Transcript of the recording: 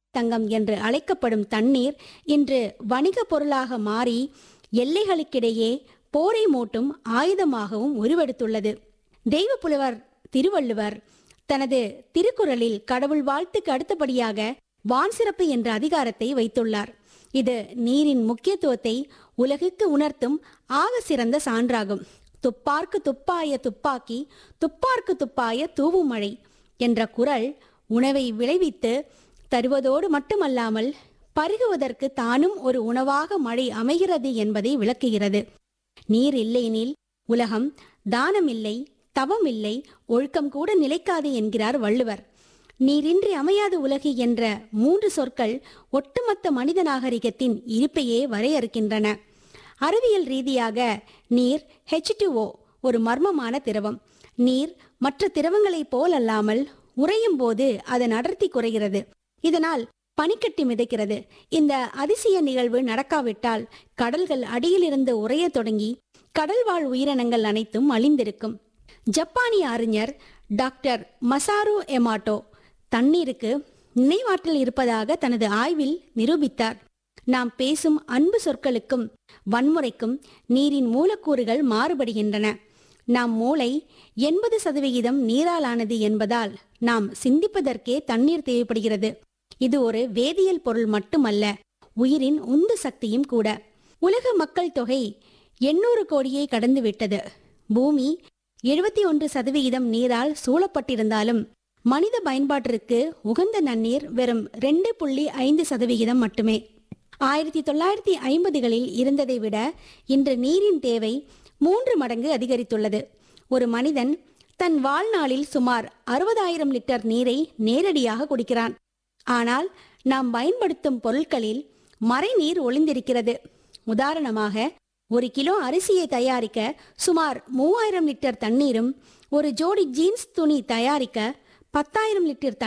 தங்கம் என்று அழைக்கப்படும் தண்ணீர் இன்று வணிக பொருளாக மாறி எல்லைகளுக்கிடையே போரை மூட்டும் ஆயுதமாகவும் உருவெடுத்துள்ளது தெய்வப்புலவர் திருவள்ளுவர் தனது திருக்குறளில் கடவுள் வாழ்த்துக்கு அடுத்தபடியாக வான் சிறப்பு என்ற அதிகாரத்தை வைத்துள்ளார் இது நீரின் முக்கியத்துவத்தை உலகுக்கு உணர்த்தும் ஆக சிறந்த சான்றாகும் துப்பார்க்கு துப்பாய துப்பாக்கி துப்பார்க்கு துப்பாய தூவும் மழை என்ற குறள் உணவை விளைவித்து தருவதோடு மட்டுமல்லாமல் பருகுவதற்கு தானும் ஒரு உணவாக மழை அமைகிறது என்பதை விளக்குகிறது நீர் இல்லையெனில் உலகம் தானம் இல்லை தவம் இல்லை ஒழுக்கம் கூட நிலைக்காது என்கிறார் வள்ளுவர் நீரின்றி அமையாது உலகு என்ற மூன்று சொற்கள் ஒட்டுமொத்த மனித நாகரிகத்தின் இருப்பையே வரையறுக்கின்றன அறிவியல் ரீதியாக நீர் H2O ஒரு மர்மமான திரவம் நீர் மற்ற திரவங்களைப் போலல்லாமல் உறையும் போது அதன் அடர்த்தி குறைகிறது இதனால் பனிக்கட்டி மிதக்கிறது இந்த அதிசய நிகழ்வு நடக்காவிட்டால் கடல்கள் அடியிலிருந்து உறையத் தொடங்கி கடல்வாழ் உயிரினங்கள் அனைத்தும் அழிந்திருக்கும் ஜப்பானிய அறிஞர் டாக்டர் மசாரு எமாட்டோ தண்ணீருக்கு நினைவாற்றல் இருப்பதாக தனது ஆய்வில் நிரூபித்தார் நாம் பேசும் அன்பு சொற்களுக்கும் வன்முறைக்கும் நீரின் மூலக்கூறுகள் மாறுபடுகின்றன நாம் மூளை எண்பது சதவிகிதம் நீராலானது என்பதால் நாம் சிந்திப்பதற்கே தண்ணீர் தேவைப்படுகிறது இது ஒரு வேதியியல் பொருள் மட்டுமல்ல உயிரின் உந்து சக்தியும் கூட உலக மக்கள் தொகை எண்ணூறு கோடியை கடந்து விட்டது பூமி எழுபத்தி ஒன்று சதவிகிதம் நீரால் சூழப்பட்டிருந்தாலும் மனித பயன்பாட்டிற்கு உகந்த நன்னீர் வெறும் ரெண்டு புள்ளி ஐந்து சதவிகிதம் மட்டுமே ஆயிரத்தி தொள்ளாயிரத்தி ஐம்பதுகளில் இருந்ததை விட இன்று நீரின் தேவை மூன்று மடங்கு அதிகரித்துள்ளது ஒரு மனிதன் தன் வாழ்நாளில் சுமார் அறுபதாயிரம் லிட்டர் நீரை நேரடியாக குடிக்கிறான் ஆனால் நாம் பயன்படுத்தும் பொருட்களில் மறைநீர் ஒளிந்திருக்கிறது உதாரணமாக ஒரு கிலோ அரிசியை தயாரிக்க சுமார் மூவாயிரம் லிட்டர் தண்ணீரும் ஒரு ஜோடி ஜீன்ஸ் துணி தயாரிக்க பத்தாயிரம் லிட்டர் தண்ணீர்